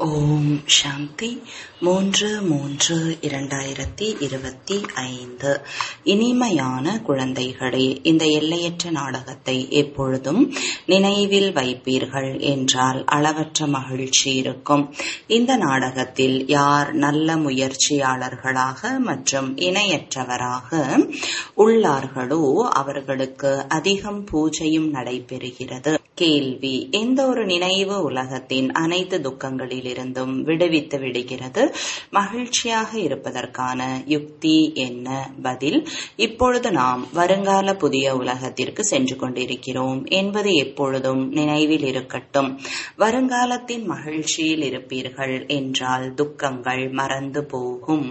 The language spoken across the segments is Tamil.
ஓம் சாந்தி மூன்று மூன்று இரண்டாயிரத்தி இருபத்தி ஐந்து இனிமையான குழந்தைகளே இந்த எல்லையற்ற நாடகத்தை எப்பொழுதும் நினைவில் வைப்பீர்கள் என்றால் அளவற்ற மகிழ்ச்சி இருக்கும் இந்த நாடகத்தில் யார் நல்ல முயற்சியாளர்களாக மற்றும் இணையற்றவராக உள்ளார்களோ அவர்களுக்கு அதிகம் பூஜையும் நடைபெறுகிறது கேள்வி எந்த ஒரு நினைவு உலகத்தின் அனைத்து துக்கங்களிலிருந்தும் விடுவித்து விடுகிறது மகிழ்ச்சியாக இருப்பதற்கான யுக்தி என்ன பதில் இப்பொழுது நாம் வருங்கால புதிய உலகத்திற்கு சென்று கொண்டிருக்கிறோம் என்பது எப்பொழுதும் நினைவில் இருக்கட்டும் வருங்காலத்தின் மகிழ்ச்சியில் இருப்பீர்கள் என்றால் துக்கங்கள் மறந்து போகும்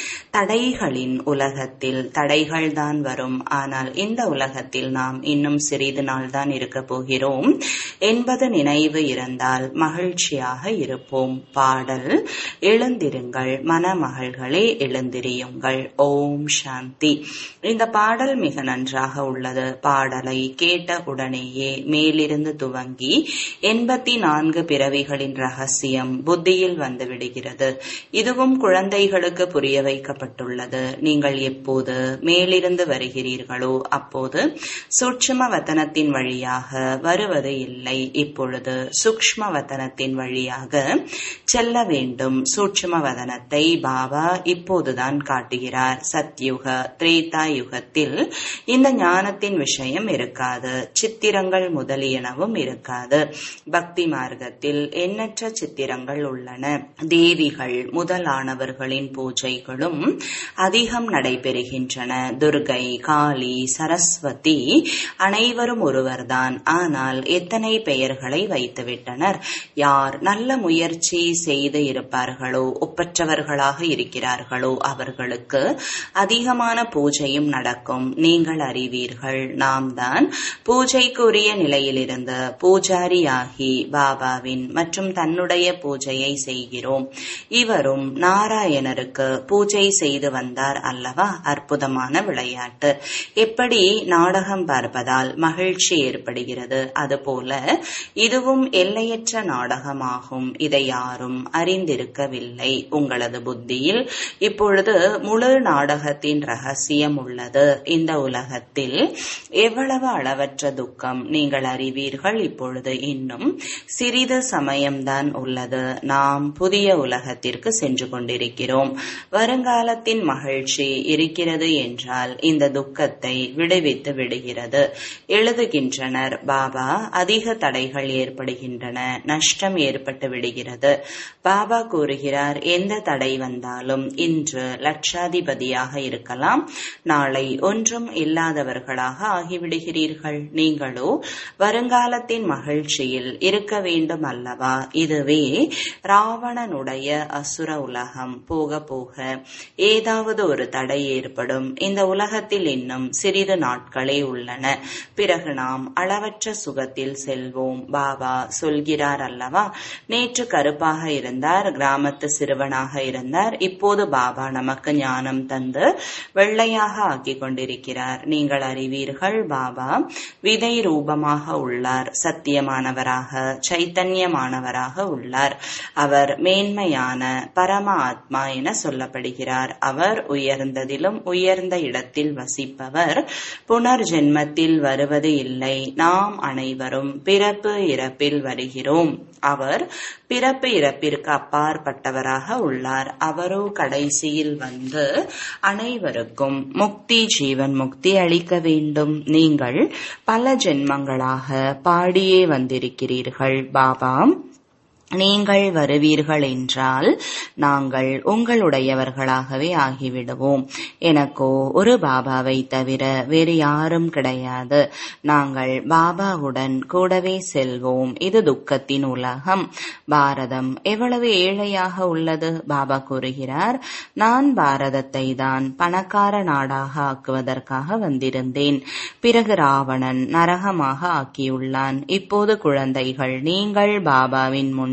தடைகளின் உலகத்தில் தடைகள் தான் வரும் ஆனால் இந்த உலகத்தில் நாம் இன்னும் சிறிது நாள் தான் இருக்க போகிறோம் என்பது நினைவு இருந்தால் மகிழ்ச்சியாக இருப்போம் பாடல் எழுந்திருங்கள் மணமகள்களே எழுந்திரியுங்கள் ஓம் சாந்தி இந்த பாடல் மிக நன்றாக உள்ளது பாடலை கேட்ட உடனேயே மேலிருந்து துவங்கி எண்பத்தி நான்கு பிறவிகளின் ரகசியம் புத்தியில் வந்து விடுகிறது இதுவும் குழந்தைகளுக்கு புரிய வைக்கப்பட்டுள்ளது நீங்கள் எப்போது மேலிருந்து வருகிறீர்களோ அப்போது சூட்சும வத்தனத்தின் வழியாக வருவது இல்லை இப்பொழுது சூக்ஷ்ம வதனத்தின் வழியாக செல்ல வேண்டும் சூட்சும வதனத்தை பாபா இப்போதுதான் காட்டுகிறார் சத்யுக திரேதா யுகத்தில் இந்த ஞானத்தின் விஷயம் இருக்காது சித்திரங்கள் முதலியனவும் இருக்காது பக்தி மார்க்கத்தில் எண்ணற்ற சித்திரங்கள் உள்ளன தேவிகள் முதலானவர்களின் பூஜைகளும் அதிகம் நடைபெறுகின்றன துர்கை காளி சரஸ்வதி அனைவரும் ஒருவர்தான் ஆனால் எத்தனை பெயர்களை வைத்துவிட்டனர் யார் நல்ல முயற்சி செய்து இருப்பார்களோ ஒப்பற்றவர்களாக இருக்கிறார்களோ அவர்களுக்கு அதிகமான பூஜையும் நடக்கும் நீங்கள் அறிவீர்கள் நாம் தான் பூஜைக்குரிய நிலையிலிருந்து பூஜாரியாகி பாபாவின் மற்றும் தன்னுடைய பூஜையை செய்கிறோம் இவரும் நாராயணருக்கு பூஜை செய்து வந்தார் அல்லவா அற்புதமான விளையாட்டு எப்படி நாடகம் பார்ப்பதால் மகிழ்ச்சி ஏற்படுகிறது அதுபோல இதுவும் எல்லையற்ற நாடகமாகும் இதை யாரும் அறிந்திருக்கவில்லை உங்களது புத்தியில் இப்பொழுது முழு நாடகத்தின் ரகசியம் உள்ளது இந்த உலகத்தில் எவ்வளவு அளவற்ற துக்கம் நீங்கள் அறிவீர்கள் இப்பொழுது இன்னும் சிறிது சமயம்தான் உள்ளது நாம் புதிய உலகத்திற்கு சென்று கொண்டிருக்கிறோம் வருங்காலத்தின் மகிழ்ச்சி இருக்கிறது என்றால் இந்த துக்கத்தை விடுவித்து விடுகிறது எழுதுகின்றனர் பாபா அதிக தடைகள் ஏற்படுகின்றன நஷ்டம் ஏற்பட்டு விடுகிறது பாபா கூறுகிறார் எந்த தடை வந்தாலும் இன்று லட்சாதிபதியாக இருக்கலாம் நாளை ஒன்றும் இல்லாதவர்களாக ஆகிவிடுகிறீர்கள் நீங்களோ வருங்காலத்தின் மகிழ்ச்சியில் இருக்க வேண்டும் அல்லவா இதுவே ராவணனுடைய அசுர உலகம் போக போக ஏதாவது ஒரு தடை ஏற்படும் இந்த உலகத்தில் இன்னும் சிறிது நாட்களே உள்ளன பிறகு நாம் அளவற்ற சுகத்தில் செல்வோம் பாபா சொல்கிறார் அல்லவா நேற்று கருப்பாக இருந்தார் கிராமத்து சிறுவனாக இருந்தார் இப்போது பாபா நமக்கு ஞானம் தந்து வெள்ளையாக ஆக்கி கொண்டிருக்கிறார் நீங்கள் அறிவீர்கள் பாபா விதை ரூபமாக உள்ளார் சத்தியமானவராக சைத்தன்யமானவராக உள்ளார் அவர் மேன்மையான பரம ஆத்மா என சொல்லப்படுகிறார் அவர் உயர்ந்ததிலும் உயர்ந்த இடத்தில் வசிப்பவர் புனர்ஜென்மத்தில் வருவது இல்லை நாம் அனைவரும் பிறப்பு இறப்பில் வருகிறோம் அவர் பிறப்பு இறப்பிற்கு அப்பாற்பட்டவராக உள்ளார் அவரோ கடைசியில் வந்து அனைவருக்கும் முக்தி ஜீவன் முக்தி அளிக்க வேண்டும் நீங்கள் பல ஜென்மங்களாக பாடியே வந்திருக்கிறீர்கள் பாபா நீங்கள் வருவீர்கள் என்றால் நாங்கள் உங்களுடையவர்களாகவே ஆகிவிடுவோம் எனக்கோ ஒரு பாபாவை தவிர வேறு யாரும் கிடையாது நாங்கள் பாபாவுடன் கூடவே செல்வோம் இது துக்கத்தின் உலகம் பாரதம் எவ்வளவு ஏழையாக உள்ளது பாபா கூறுகிறார் நான் பாரதத்தை தான் பணக்கார நாடாக ஆக்குவதற்காக வந்திருந்தேன் பிறகு ராவணன் நரகமாக ஆக்கியுள்ளான் இப்போது குழந்தைகள் நீங்கள் பாபாவின் முன்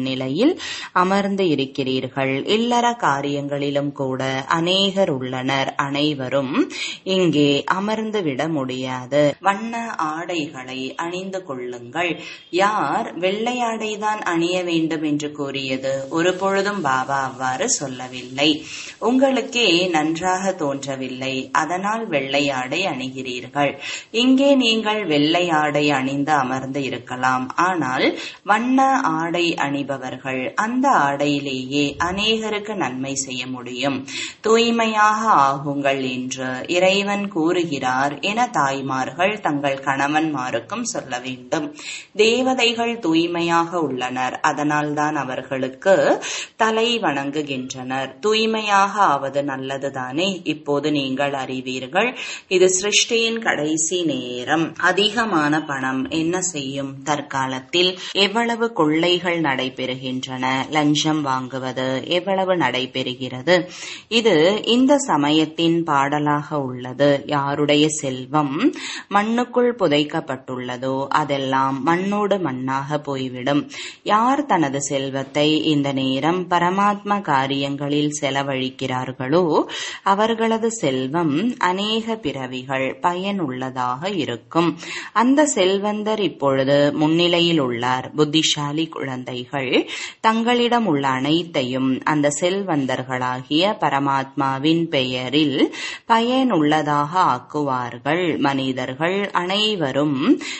முன்னிலையில் அமர்ந்து இருக்கிறீர்கள் இல்லற காரியங்களிலும் கூட அநேகர் உள்ளனர் அனைவரும் இங்கே அமர்ந்து விட முடியாது வண்ண ஆடைகளை அணிந்து கொள்ளுங்கள் யார் வெள்ளை ஆடைதான் அணிய வேண்டும் என்று கூறியது ஒரு பொழுதும் பாபா அவ்வாறு சொல்லவில்லை உங்களுக்கே நன்றாக தோன்றவில்லை அதனால் வெள்ளை ஆடை அணிகிறீர்கள் இங்கே நீங்கள் வெள்ளை ஆடை அணிந்து அமர்ந்து இருக்கலாம் ஆனால் வண்ண ஆடை அணிபவர்கள் அந்த ஆடையிலேயே அநேகருக்கு நன்மை செய்ய முடியும் தூய்மையாக ஆகுங்கள் என்று இறைவன் கூறுகிறார் என தாய்மார்கள் தங்கள் கணவன்மாருக்கும் சொல்ல வேண்டும் தேவதைகள் தூய்மையாக உள்ளனர் அதனால்தான் அவர்களுக்கு தலை வணங்குகின்றனர் தூய்மையாக ஆவது நல்லதுதானே இப்போது நீங்கள் அறிவீர்கள் இது சிருஷ்டியின் கடைசி நேரம் அதிகமான பணம் என்ன செய்யும் தற்காலத்தில் எவ்வளவு கொள்ளைகள் நடைபெறுகின்றன லஞ்சம் வாங்குவது எவ்வளவு நடைபெறுகிறது இது இந்த சமயத்தின் பாடலாக உள்ளது யாருடைய செல்வம் மண்ணுக்குள் புதைக்கப்பட்டுள்ளதோ அதெல்லாம் மண்ணோடு மண்ணாக போய்விடும் யார் தனது செல்வத்தை இந்த நேரம் பரமாத்மா காரியங்களில் செலவழிக்கிறார்களோ அவர்களது செல்வம் அநேக பிறவிகள் பயனுள்ளதாக இருக்கும் அந்த செல்வந்தர் இப்பொழுது முன்னிலையில் உள்ளார் புத்திசாலி குழந்தைகள் தங்களிடம் உள்ள அனைத்தையும் அந்த செல்வந்தர்களாகிய பரமாத்மாவின் பெயரில் பயனுள்ளதாக ஆக்குவார்கள் மனிதர்கள் அனைவரும்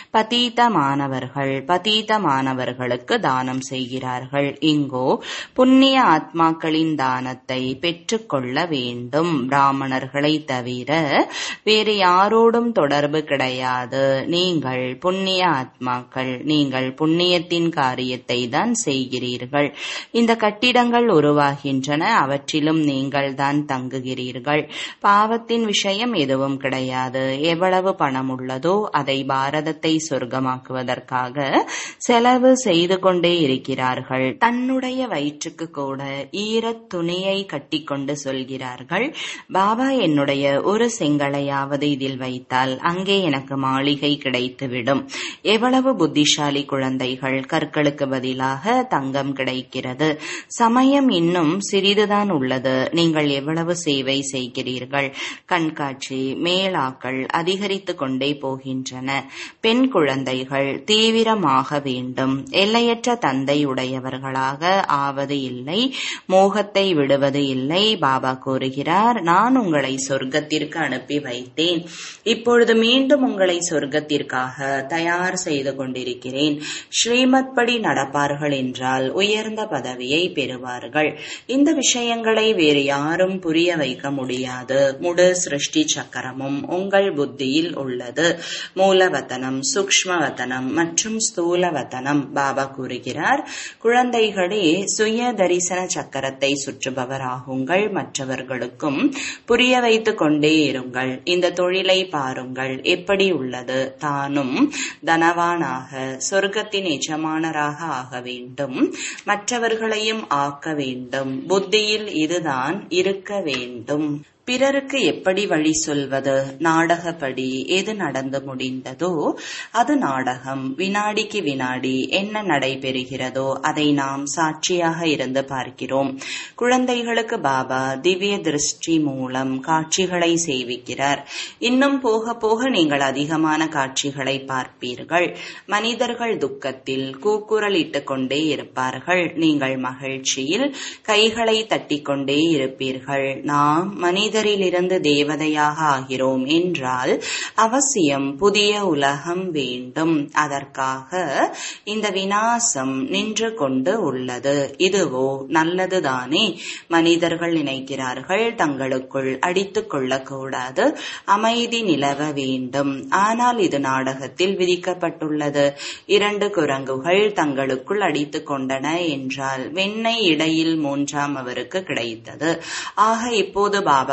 பதீதமானவர்கள் பதீதமானவர்களுக்கு தானம் செய்கிறார்கள் இங்கோ புண்ணிய ஆத்மாக்களின் தானத்தை பெற்றுக்கொள்ள வேண்டும் பிராமணர்களை தவிர வேறு யாரோடும் தொடர்பு கிடையாது நீங்கள் புண்ணிய ஆத்மாக்கள் நீங்கள் புண்ணியத்தின் காரியத்தை தான் செய்கிறீர்கள் இந்த கட்டிடங்கள் உருவாகின்றன அவற்றிலும் நீங்கள் தான் தங்குகிறீர்கள் பாவத்தின் விஷயம் எதுவும் கிடையாது எவ்வளவு பணம் உள்ளதோ அதை பாரதத்தை சொர்க்கமாக்குவதற்காக செலவு செய்து கொண்டே இருக்கிறார்கள் தன்னுடைய வயிற்றுக்கு கூட ஈரத் துணியை கட்டிக்கொண்டு சொல்கிறார்கள் பாபா என்னுடைய ஒரு செங்கலையாவது இதில் வைத்தால் அங்கே எனக்கு மாளிகை கிடைத்துவிடும் எவ்வளவு புத்திசாலி குழந்தைகள் கற்களுக்கு பதிலாக தங்கம் கிடைக்கிறது சமயம் இன்னும் சிறிதுதான் உள்ளது நீங்கள் எவ்வளவு சேவை செய்கிறீர்கள் கண்காட்சி மேளாக்கள் அதிகரித்து கொண்டே போகின்றன பெண் குழந்தைகள் தீவிரமாக வேண்டும் எல்லையற்ற தந்தை உடையவர்களாக ஆவது இல்லை மோகத்தை விடுவது இல்லை பாபா கூறுகிறார் நான் உங்களை சொர்க்கத்திற்கு அனுப்பி வைத்தேன் இப்பொழுது மீண்டும் உங்களை சொர்க்கத்திற்காக தயார் செய்து கொண்டிருக்கிறேன் ஸ்ரீமத் படி நடப்பார்கள் என்றால் உயர்ந்த பதவியை பெறுவார்கள் இந்த விஷயங்களை வேறு யாரும் புரிய வைக்க முடியாது முழு சிருஷ்டி சக்கரமும் உங்கள் புத்தியில் உள்ளது மூலவத்தனம் சூக்ஷ்மவத்தனம் மற்றும் ஸ்தூலவத்தனம் பாபா கூறுகிறார் குழந்தைகளே சுய தரிசன சக்கரத்தை சுற்றுபவராகுங்கள் மற்றவர்களுக்கும் புரிய வைத்துக் கொண்டே இருங்கள் இந்த தொழிலை பாருங்கள் எப்படி உள்ளது தானும் தனவானாக சொர்க்கத்தின் எஜமானராக ஆக வேண்டும் மற்றவர்களையும் ஆக்க வேண்டும் புத்தியில் இதுதான் இருக்க வேண்டும் பிறருக்கு எப்படி வழி சொல்வது நாடகப்படி எது நடந்து முடிந்ததோ அது நாடகம் வினாடிக்கு வினாடி என்ன நடைபெறுகிறதோ அதை நாம் சாட்சியாக இருந்து பார்க்கிறோம் குழந்தைகளுக்கு பாபா திவ்ய திருஷ்டி மூலம் காட்சிகளை சேவிக்கிறார் இன்னும் போக போக நீங்கள் அதிகமான காட்சிகளை பார்ப்பீர்கள் மனிதர்கள் துக்கத்தில் கூக்குரலிட்டுக் கொண்டே இருப்பார்கள் நீங்கள் மகிழ்ச்சியில் கைகளை தட்டிக்கொண்டே இருப்பீர்கள் நாம் மனித மனிதரிலிருந்து தேவதையாக ஆகிறோம் என்றால் அவசியம் புதிய உலகம் வேண்டும் அதற்காக இந்த வினாசம் நின்று கொண்டு உள்ளது இதுவோ நல்லதுதானே மனிதர்கள் நினைக்கிறார்கள் தங்களுக்குள் அடித்துக் கொள்ளக்கூடாது அமைதி நிலவ வேண்டும் ஆனால் இது நாடகத்தில் விதிக்கப்பட்டுள்ளது இரண்டு குரங்குகள் தங்களுக்குள் அடித்துக் கொண்டன என்றால் வெண்ணெய் இடையில் மூன்றாம் அவருக்கு கிடைத்தது ஆக இப்போது பாபா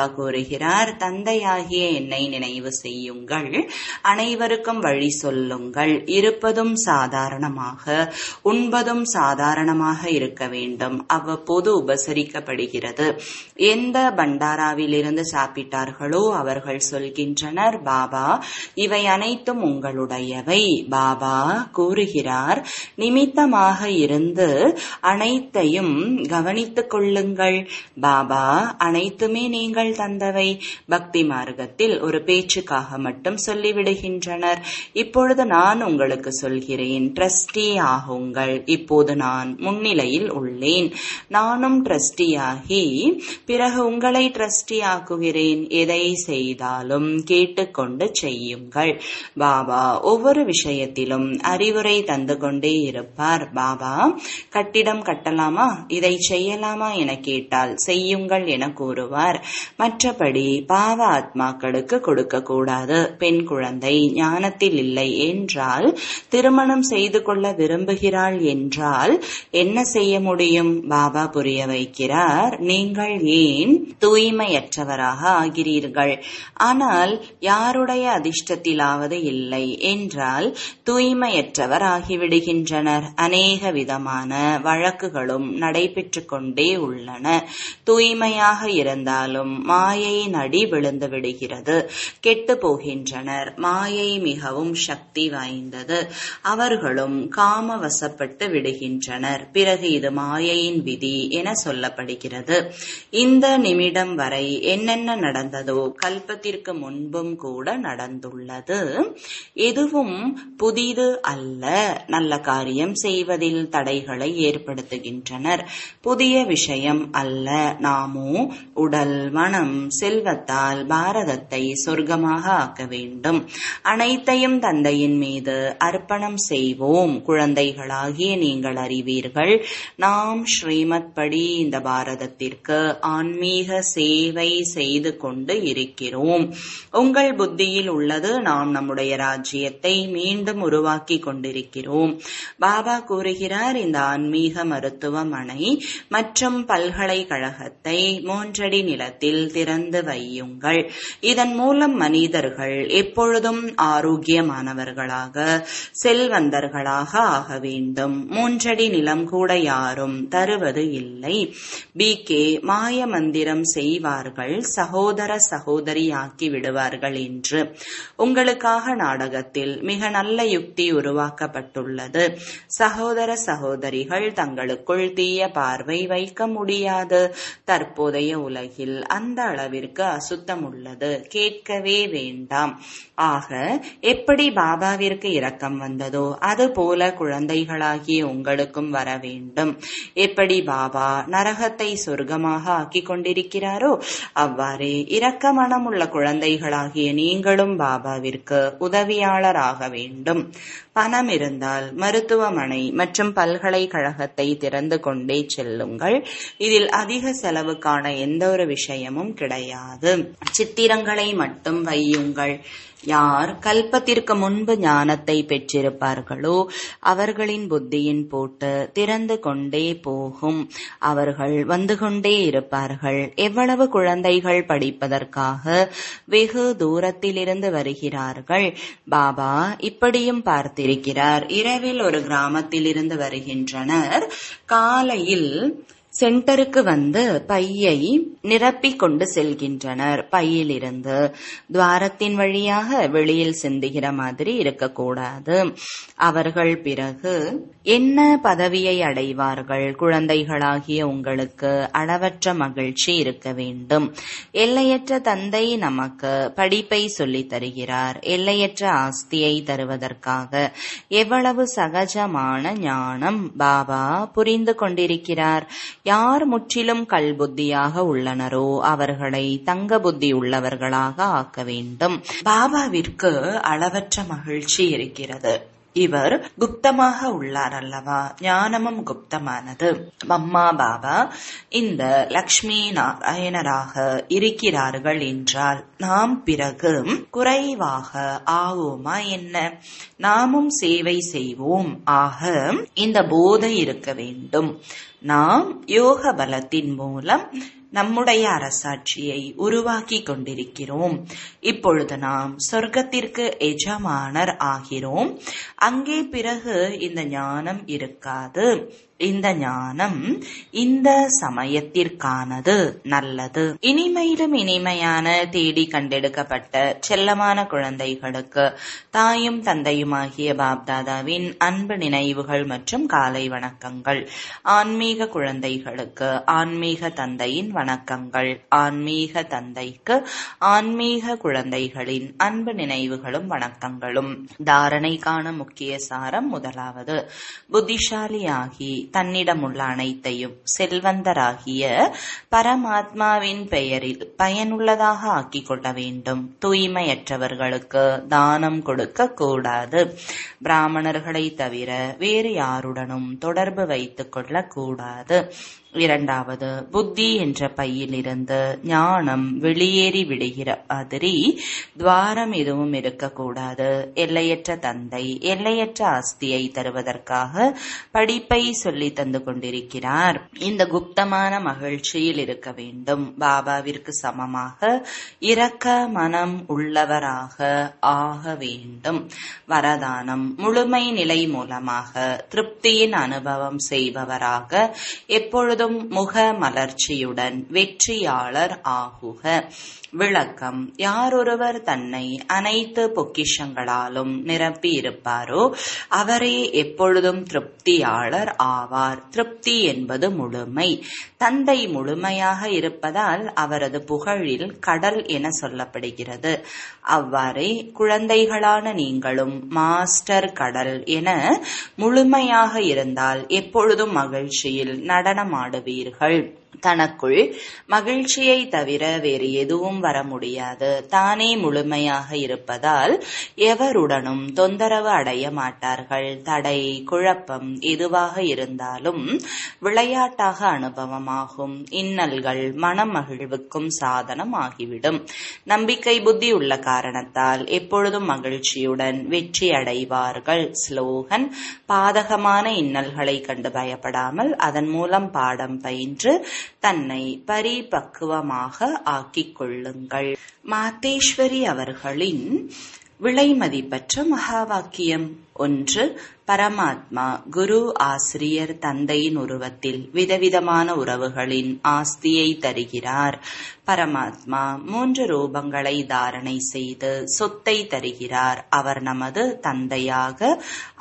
கூறுகிறார் தந்தையாகிய என்னை நினைவு செய்யுங்கள் அனைவருக்கும் வழி சொல்லுங்கள் இருப்பதும் சாதாரணமாக உண்பதும் சாதாரணமாக இருக்க வேண்டும் அவ்வப்போது உபசரிக்கப்படுகிறது எந்த பண்டாராவிலிருந்து சாப்பிட்டார்களோ அவர்கள் சொல்கின்றனர் பாபா இவை அனைத்தும் உங்களுடையவை பாபா கூறுகிறார் நிமித்தமாக இருந்து அனைத்தையும் கவனித்துக் கொள்ளுங்கள் பாபா அனைத்துமே நீங்கள் தந்தவை பக்தி மார்க்கத்தில் ஒரு பேச்சுக்காக மட்டும் சொல்லிவிடுகின்றனர் இப்பொழுது நான் உங்களுக்கு சொல்கிறேன் ட்ரஸ்டி ஆகுங்கள் இப்போது நான் முன்னிலையில் உள்ளேன் நானும் ட்ரஸ்டியாகி பிறகு உங்களை ட்ரஸ்டி ஆக்குகிறேன் எதை செய்தாலும் கேட்டுக்கொண்டு செய்யுங்கள் பாபா ஒவ்வொரு விஷயத்திலும் அறிவுரை தந்து கொண்டே இருப்பார் பாபா கட்டிடம் கட்டலாமா இதை செய்யலாமா என கேட்டால் செய்யுங்கள் என கூறுவார் மற்றபடி பாவ ஆத்மாக்களுக்கு கொடுக்க கூடாது பெண் குழந்தை ஞானத்தில் இல்லை என்றால் திருமணம் செய்து கொள்ள விரும்புகிறாள் என்றால் என்ன செய்ய முடியும் பாபா புரிய வைக்கிறார் நீங்கள் ஏன் தூய்மையற்றவராக ஆகிறீர்கள் ஆனால் யாருடைய அதிர்ஷ்டத்திலாவது இல்லை என்றால் தூய்மையற்றவர் ஆகிவிடுகின்றனர் அநேக விதமான வழக்குகளும் நடைபெற்று கொண்டே உள்ளன தூய்மையாக இருந்தாலும் மாயை நடி விழுந்து விடுகிறது கெட்டு போகின்றனர் மாயை மிகவும் சக்தி வாய்ந்தது அவர்களும் காம வசப்பட்டு விடுகின்றனர் பிறகு இது மாயையின் விதி என சொல்லப்படுகிறது இந்த நிமிடம் வரை என்னென்ன நடந்ததோ கல்பத்திற்கு முன்பும் கூட நடந்துள்ளது எதுவும் புதிது அல்ல நல்ல காரியம் செய்வதில் தடைகளை ஏற்படுத்துகின்றனர் புதிய விஷயம் அல்ல நாமோ உடல் மனம் செல்வத்தால் பாரதத்தை சொர்க்கமாக ஆக்க வேண்டும் அனைத்தையும் தந்தையின் மீது அர்ப்பணம் செய்வோம் குழந்தைகளாகிய நீங்கள் அறிவீர்கள் நாம் ஸ்ரீமத் படி இந்த பாரதத்திற்கு ஆன்மீக சேவை செய்து கொண்டு இருக்கிறோம் உங்கள் புத்தியில் உள்ளது நாம் நம்முடைய ராஜ்யத்தை மீண்டும் உருவாக்கி கொண்டிருக்கிறோம் பாபா கூறுகிறார் இந்த ஆன்மீக மருத்துவமனை மற்றும் பல்கலைக்கழகத்தை மூன்றடி நிலத்தில் திறந்து வையுங்கள் இதன் மூலம் மனிதர்கள் எப்பொழுதும் ஆரோக்கியமானவர்களாக செல்வந்தர்களாக ஆக வேண்டும் மூன்றடி நிலம் கூட யாரும் தருவது இல்லை பி கே மாய மந்திரம் செய்வார்கள் சகோதர சகோதரியாக்கி விடுவார்கள் என்று உங்களுக்காக நாடகத்தில் மிக நல்ல யுக்தி உருவாக்கப்பட்டுள்ளது சகோதர சகோதரிகள் தங்களுக்குள் தீய பார்வை வைக்க முடியாது தற்போதைய உலகில் அந்த அளவிற்கு அசுத்தம் உள்ளது கேட்கவே வேண்டாம் ஆக எப்படி பாபாவிற்கு இரக்கம் வந்ததோ அது போல குழந்தைகளாகிய உங்களுக்கும் வர வேண்டும் எப்படி பாபா நரகத்தை சொர்க்கமாக ஆக்கிக் கொண்டிருக்கிறாரோ அவ்வாறே இரக்க மனமுள்ள குழந்தைகளாகிய நீங்களும் பாபாவிற்கு உதவியாளராக வேண்டும் பணம் இருந்தால் மருத்துவமனை மற்றும் பல்கலைக்கழகத்தை திறந்து கொண்டே செல்லுங்கள் இதில் அதிக செலவுக்கான எந்த ஒரு விஷயமும் கிடையாது சித்திரங்களை மட்டும் வையுங்கள் யார் கல்பத்திற்கு முன்பு ஞானத்தை பெற்றிருப்பார்களோ அவர்களின் புத்தியின் போட்டு திறந்து கொண்டே போகும் அவர்கள் வந்து கொண்டே இருப்பார்கள் எவ்வளவு குழந்தைகள் படிப்பதற்காக வெகு தூரத்திலிருந்து வருகிறார்கள் பாபா இப்படியும் பார்த்திருக்கிறார் இரவில் ஒரு கிராமத்திலிருந்து வருகின்றனர் காலையில் சென்டருக்கு வந்து பையை நிரப்பிக் கொண்டு செல்கின்றனர் பையிலிருந்து துவாரத்தின் வழியாக வெளியில் சிந்துகிற மாதிரி இருக்கக்கூடாது அவர்கள் பிறகு என்ன பதவியை அடைவார்கள் குழந்தைகளாகிய உங்களுக்கு அளவற்ற மகிழ்ச்சி இருக்க வேண்டும் எல்லையற்ற தந்தை நமக்கு படிப்பை சொல்லித் தருகிறார் எல்லையற்ற ஆஸ்தியை தருவதற்காக எவ்வளவு சகஜமான ஞானம் பாபா புரிந்து கொண்டிருக்கிறார் யார் முற்றிலும் கல்புத்தியாக உள்ளனரோ அவர்களை தங்க புத்தி உள்ளவர்களாக ஆக்க வேண்டும் பாபாவிற்கு அளவற்ற மகிழ்ச்சி இருக்கிறது இவர் குப்தமாக உள்ளார் அல்லவா ஞானமும் குப்தமானது அம்மா பாபா இந்த லக்ஷ்மி நாராயணராக இருக்கிறார்கள் என்றால் நாம் பிறகு குறைவாக ஆவோமா என்ன நாமும் சேவை செய்வோம் ஆக இந்த போதை இருக்க வேண்டும் நாம் யோக பலத்தின் மூலம் நம்முடைய அரசாட்சியை உருவாக்கி கொண்டிருக்கிறோம் இப்பொழுது நாம் சொர்க்கத்திற்கு எஜமானர் ஆகிறோம் அங்கே பிறகு இந்த ஞானம் இருக்காது இந்த ஞானம் இந்த சமயத்திற்கானது நல்லது இனிமையிலும் இனிமையான தேடி கண்டெடுக்கப்பட்ட செல்லமான குழந்தைகளுக்கு தாயும் தந்தையுமாகிய பாப்தாதாவின் அன்பு நினைவுகள் மற்றும் காலை வணக்கங்கள் ஆன்மீக குழந்தைகளுக்கு ஆன்மீக தந்தையின் வணக்கங்கள் ஆன்மீக தந்தைக்கு ஆன்மீக குழந்தைகளின் அன்பு நினைவுகளும் வணக்கங்களும் தாரணைக்கான முக்கிய சாரம் முதலாவது புத்திசாலியாகி தன்னிடமுள்ள அனைத்தையும் செல்வந்தராகிய பரமாத்மாவின் பெயரில் பயனுள்ளதாக ஆக்கிக் கொள்ள வேண்டும் தூய்மையற்றவர்களுக்கு தானம் கொடுக்க கூடாது பிராமணர்களை தவிர வேறு யாருடனும் தொடர்பு வைத்துக் கொள்ளக் கூடாது இரண்டாவது புத்தி என்ற பையிலிருந்து ஞானம் வெளியேறி விடுகிற மாதிரி துவாரம் எதுவும் இருக்கக்கூடாது எல்லையற்ற தந்தை எல்லையற்ற ஆஸ்தியை தருவதற்காக படிப்பை சொல்லி தந்து கொண்டிருக்கிறார் இந்த குப்தமான மகிழ்ச்சியில் இருக்க வேண்டும் பாபாவிற்கு சமமாக இரக்க மனம் உள்ளவராக ஆக வேண்டும் வரதானம் முழுமை நிலை மூலமாக திருப்தியின் அனுபவம் செய்பவராக எப்பொழுது எப்பொழுதும் முக மலர்ச்சியுடன் வெற்றியாளர் ஆகுக விளக்கம் யாரொருவர் தன்னை அனைத்து பொக்கிஷங்களாலும் நிரப்பி இருப்பாரோ அவரே எப்பொழுதும் திருப்தியாளர் ஆவார் திருப்தி என்பது முழுமை தந்தை முழுமையாக இருப்பதால் அவரது புகழில் கடல் என சொல்லப்படுகிறது அவ்வாறே குழந்தைகளான நீங்களும் மாஸ்டர் கடல் என முழுமையாக இருந்தால் எப்பொழுதும் மகிழ்ச்சியில் நடனமாடுவீர்கள் தனக்குள் மகிழ்ச்சியை தவிர வேறு எதுவும் வர முடியாது தானே முழுமையாக இருப்பதால் எவருடனும் தொந்தரவு அடைய மாட்டார்கள் தடை குழப்பம் எதுவாக இருந்தாலும் விளையாட்டாக அனுபவமாகும் இன்னல்கள் மனமகிழ்வுக்கும் சாதனம் ஆகிவிடும் நம்பிக்கை புத்தி உள்ள காரணத்தால் எப்பொழுதும் மகிழ்ச்சியுடன் வெற்றி அடைவார்கள் ஸ்லோகன் பாதகமான இன்னல்களை கண்டு பயப்படாமல் அதன் மூலம் பாடம் பயின்று தன்னை பரிபக்குவமாக ஆக்கிக் கொள்ளுங்கள் மாத்தேஸ்வரி அவர்களின் விலை மதிப்பற்ற மகா வாக்கியம் ஒன்று பரமாத்மா குரு ஆசிரியர் தந்தையின் உருவத்தில் விதவிதமான உறவுகளின் ஆஸ்தியை தருகிறார் பரமாத்மா மூன்று ரூபங்களை தாரணை செய்து சொத்தை தருகிறார் அவர் நமது தந்தையாக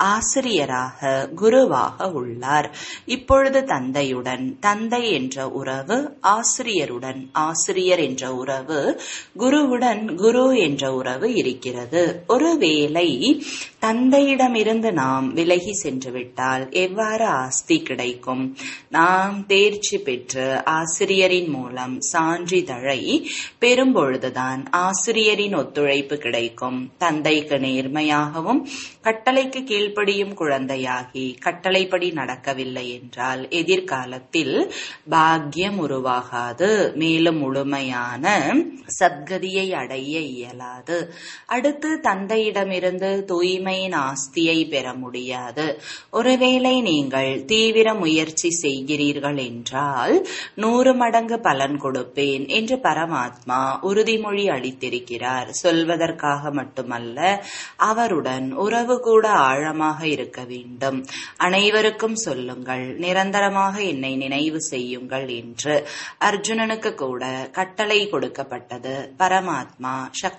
ஆசிரியராக குருவாக உள்ளார் இப்பொழுது தந்தையுடன் தந்தை என்ற உறவு ஆசிரியருடன் ஆசிரியர் என்ற உறவு குருவுடன் குரு என்ற உறவு இருக்கிறது ஒருவேளை தந்தையிடமிருந்து நாம் விலகி சென்று விட்டால் எவ்வாறு ஆஸ்தி கிடைக்கும் நாம் தேர்ச்சி பெற்று ஆசிரியரின் மூலம் சான்றிதழை பெறும்பொழுதுதான் ஆசிரியரின் ஒத்துழைப்பு கிடைக்கும் தந்தைக்கு நேர்மையாகவும் கட்டளைக்கு கீழ்ப்படியும் குழந்தையாகி கட்டளைப்படி நடக்கவில்லை என்றால் எதிர்காலத்தில் பாக்கியம் உருவாகாது மேலும் முழுமையான சத்கதியை அடைய இயலாது அடுத்து தந்தையிடமிருந்து தூய்மையின் ஆஸ்தியை பெற முடியாது ஒருவேளை நீங்கள் தீவிர முயற்சி செய்கிறீர்கள் என்றால் நூறு மடங்கு பலன் கொடுப்பேன் என்று பரமாத்மா உறுதிமொழி அளித்திருக்கிறார் சொல்வதற்காக மட்டுமல்ல அவருடன் உறவு கூட ஆழமாக இருக்க வேண்டும் அனைவருக்கும் சொல்லுங்கள் நிரந்தரமாக என்னை நினைவு செய்யுங்கள் என்று அர்ஜுனனுக்கு கூட கட்டளை கொடுக்கப்பட்டது பரமாத்மா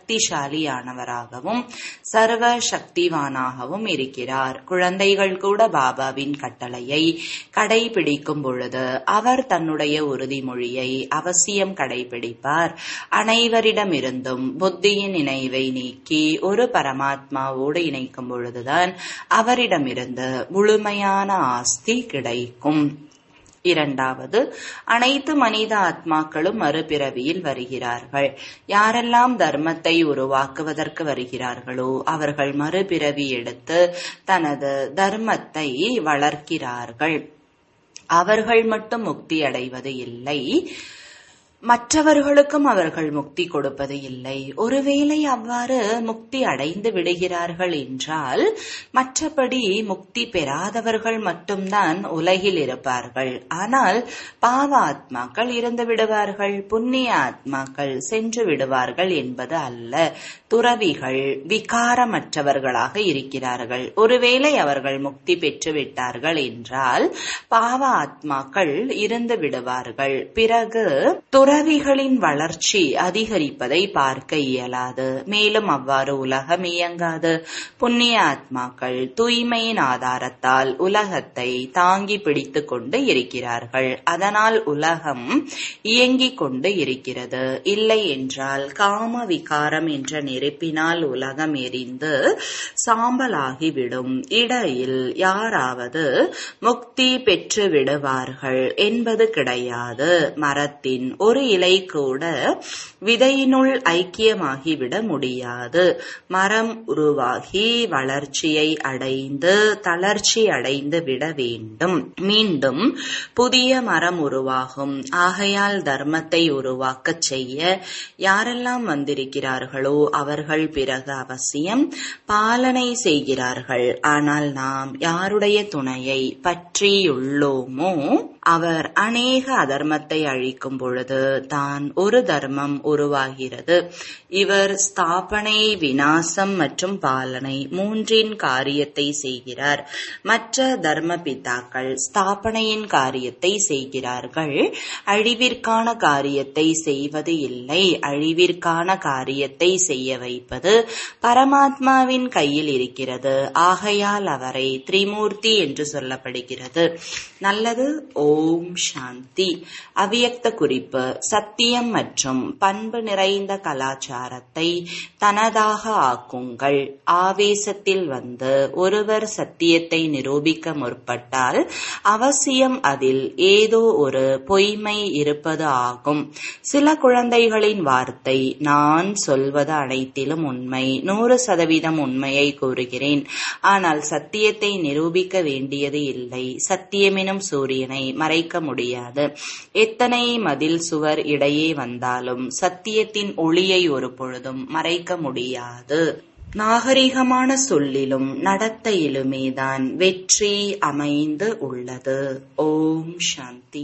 சக்திசாலியானவராகவும் சர்வ சக்திவானாகவும் இருக்கிறார் குழந்தைகள் கூட பாபாவின் கட்டளையை கடைபிடிக்கும் பொழுது அவர் தன்னுடைய உறுதிமொழியை அவசியம் கடைபிடிப்பார் அனைவரிடமிருந்தும் புத்தியின் நினைவை நீக்கி ஒரு பரமாத்மாவோடு இணைக்கும் பொழுதுதான் அவரிடமிருந்து முழுமையான ஆஸ்தி கிடைக்கும் இரண்டாவது அனைத்து மனித ஆத்மாக்களும் மறுபிறவியில் வருகிறார்கள் யாரெல்லாம் தர்மத்தை உருவாக்குவதற்கு வருகிறார்களோ அவர்கள் மறுபிறவி எடுத்து தனது தர்மத்தை வளர்க்கிறார்கள் அவர்கள் மட்டும் முக்தி அடைவது இல்லை மற்றவர்களுக்கும் அவர்கள் முக்தி கொடுப்பது இல்லை ஒருவேளை அவ்வாறு முக்தி அடைந்து விடுகிறார்கள் என்றால் மற்றபடி முக்தி பெறாதவர்கள் மட்டும்தான் உலகில் இருப்பார்கள் ஆனால் பாவ ஆத்மாக்கள் இருந்து விடுவார்கள் புண்ணிய ஆத்மாக்கள் சென்று விடுவார்கள் என்பது அல்ல துறவிகள் விகாரமற்றவர்களாக இருக்கிறார்கள் ஒருவேளை அவர்கள் முக்தி பெற்று விட்டார்கள் என்றால் பாவ ஆத்மாக்கள் இருந்து விடுவார்கள் பிறகு துறவிகளின் வளர்ச்சி அதிகரிப்பதை பார்க்க இயலாது மேலும் அவ்வாறு உலகம் இயங்காது புண்ணிய ஆத்மாக்கள் தூய்மையின் ஆதாரத்தால் உலகத்தை தாங்கி பிடித்துக் கொண்டு இருக்கிறார்கள் அதனால் உலகம் இயங்கிக் கொண்டு இருக்கிறது இல்லை என்றால் காம விகாரம் என்ற நெருப்பினால் உலகம் எரிந்து சாம்பலாகிவிடும் இடையில் யாராவது முக்தி பெற்று விடுவார்கள் என்பது கிடையாது மரத்தின் ஒரு இலை கூட விதையினுள் ஐக்கியமாகிவிட முடியாது மரம் உருவாகி வளர்ச்சியை அடைந்து தளர்ச்சி அடைந்து விட வேண்டும் மீண்டும் புதிய மரம் உருவாகும் ஆகையால் தர்மத்தை உருவாக்கச் செய்ய யாரெல்லாம் வந்திருக்கிறார்களோ அவர்கள் பிறகு அவசியம் பாலனை செய்கிறார்கள் ஆனால் நாம் யாருடைய துணையை பற்றியுள்ளோமோ அவர் அநேக அதர்மத்தை அழிக்கும் பொழுது தான் ஒரு தர்மம் உருவாகிறது இவர் ஸ்தாபனை வினாசம் மற்றும் பாலனை மூன்றின் காரியத்தை செய்கிறார் மற்ற தர்ம பிதாக்கள் ஸ்தாபனையின் காரியத்தை செய்கிறார்கள் அழிவிற்கான காரியத்தை செய்வது இல்லை அழிவிற்கான காரியத்தை செய்ய வைப்பது பரமாத்மாவின் கையில் இருக்கிறது ஆகையால் அவரை திரிமூர்த்தி என்று சொல்லப்படுகிறது நல்லது ஓம் சாந்தி அவ்வியக்த குறிப்பு சத்தியம் மற்றும் பண்பு நிறைந்த கலாச்சாரத்தை தனதாக ஆக்குங்கள் ஆவேசத்தில் வந்து ஒருவர் சத்தியத்தை நிரூபிக்க முற்பட்டால் அவசியம் அதில் ஏதோ ஒரு பொய்மை இருப்பது ஆகும் சில குழந்தைகளின் வார்த்தை நான் சொல்வது அனைத்திலும் உண்மை நூறு சதவீதம் உண்மையை கூறுகிறேன் ஆனால் சத்தியத்தை நிரூபிக்க வேண்டியது இல்லை சத்தியமெனும் சூரியனை மறைக்க முடியாது எத்தனை மதில் சுவர் இடையே வந்தாலும் சத்தியத்தின் ஒளியை ஒரு பொழுதும் மறைக்க முடியாது நாகரிகமான சொல்லிலும் நடத்தையிலுமேதான் வெற்றி அமைந்து உள்ளது ஓம் சாந்தி